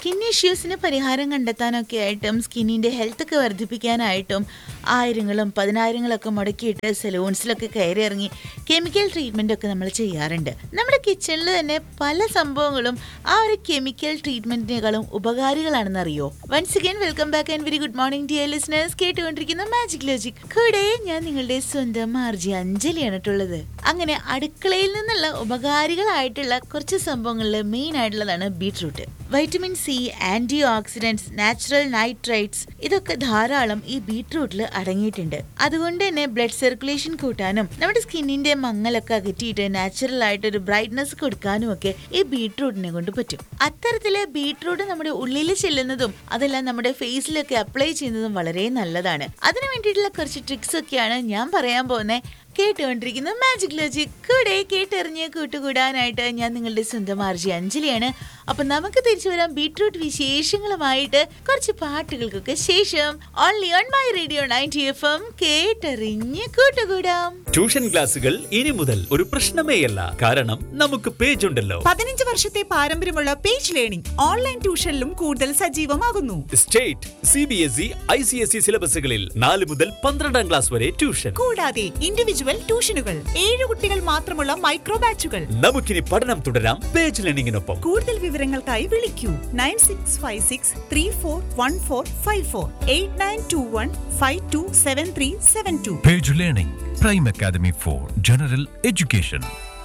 Skin ഇഷ്യൂസിന് പരിഹാരം കണ്ടെത്താനൊക്കെ ആയിട്ടും സ്കിന്നിന്റെ health ഒക്കെ വർദ്ധിപ്പിക്കാനായിട്ടും ആയിരങ്ങളും പതിനായിരങ്ങളൊക്കെ മുടക്കിയിട്ട് സലൂൺസിലൊക്കെ കയറി ഇറങ്ങി കെമിക്കൽ ട്രീറ്റ്മെന്റ് ഒക്കെ നമ്മൾ ചെയ്യാറുണ്ട് നമ്മുടെ കിച്ചണിൽ തന്നെ പല സംഭവങ്ങളും ആ ഒരു കെമിക്കൽ ട്രീറ്റ്മെന്റിനേക്കാളും ഉപകാരികളാണെന്ന് അറിയോ once again welcome back and very good morning dear listeners കേട്ടുകൊണ്ടിരിക്കുന്ന മാജിക് ലോജിക് കൂടെ ഞാൻ നിങ്ങളുടെ സ്വന്തം ആർജി അഞ്ജലിയാണ് കേട്ടുള്ളത് അങ്ങനെ അടുക്കളയിൽ നിന്നുള്ള ഉപകാരികളായിട്ടുള്ള കുറച്ച് സംഭവങ്ങളിൽ മെയിൻ ആയിട്ടുള്ളതാണ് beetroot vitamin C antioxidants natural nitrites ഇതൊക്കെ ധാരാളം ഈ ബീട്രൂട്ടിൽ അടങ്ങിയിട്ടുണ്ട് അതുകൊണ്ട് തന്നെ ബ്ലഡ് സർക്കുലേഷൻ കൂട്ടാനും നമ്മുടെ സ്കിന്നിന്റെ മങ്ങലൊക്കെ അകറ്റിയിട്ട് നാച്ചുറൽ ആയിട്ട് ഒരു ബ്രൈറ്റ്നസ് കൊടുക്കാനും ഒക്കെ ഈ ബീട്രൂട്ടിനെ കൊണ്ട് പറ്റും അത്തരത്തില് ബീട്രൂട്ട് നമ്മുടെ ഉള്ളിൽ ചെല്ലുന്നതും അതെല്ലാം നമ്മുടെ ഫേസിലൊക്കെ അപ്ലൈ ചെയ്യുന്നതും വളരെ നല്ലതാണ് അതിനു വേണ്ടിയിട്ടുള്ള കുറച്ച് ട്രിക്സ് ഒക്കെയാണ് ഞാൻ പറയാൻ പോകുന്നത് കേട്ടുകൊണ്ടിരിക്കുന്ന മാജിക് ലോജിക് കൂടെ കേട്ടറിഞ്ഞ് കൂട്ടുകൂടാനായിട്ട് ഞാൻ നിങ്ങളുടെ സ്വന്തം ആർജി അഞ്ജലിയാണ് അപ്പൊ നമുക്ക് തിരിച്ചു വരാം ബീട്രൂട്ട് വിശേഷങ്ങളുമായിട്ട് കുറച്ച് പാട്ടുകൾക്കൊക്കെ ശേഷം only on my radio ninety F M കേട്ടറിഞ്ഞ് കൂട്ടുകൂടാം ട്യൂഷൻ ക്ലാസുകൾ ഇനി മുതൽ ഒരു പ്രശ്നമേയല്ല കാരണം നമുക്ക് പേജ് ഉണ്ടല്ലോ പതിനഞ്ച് വർഷത്തെ പാരമ്പര്യമുള്ള പേജ് ലേണിംഗ് ഓൺലൈൻ ട്യൂഷനിലും കൂടുതൽ സജീവമാകുന്നു state C B S E I C S E സിലബസുകളിൽ നാല് മുതൽ പന്ത്രണ്ടാം ക്ലാസ് വരെ ട്യൂഷൻ കൂടാതെ ഇൻഡിവിജ്വൽ ട്യൂഷനുകൾ ഏഴ് കുട്ടികൾ മാത്രമുള്ള മൈക്രോ ബാച്ചുകൾ നമുക്കിനി പഠനം തുടരാം പേജ് ലേണിംഗിനൊപ്പം കൂടുതൽ വിവരങ്ങൾക്കായി വിളിക്കൂ nine six five six three four one four five four eight nine two one five two seven three seven two Page Learning, Prime Academy for General Education.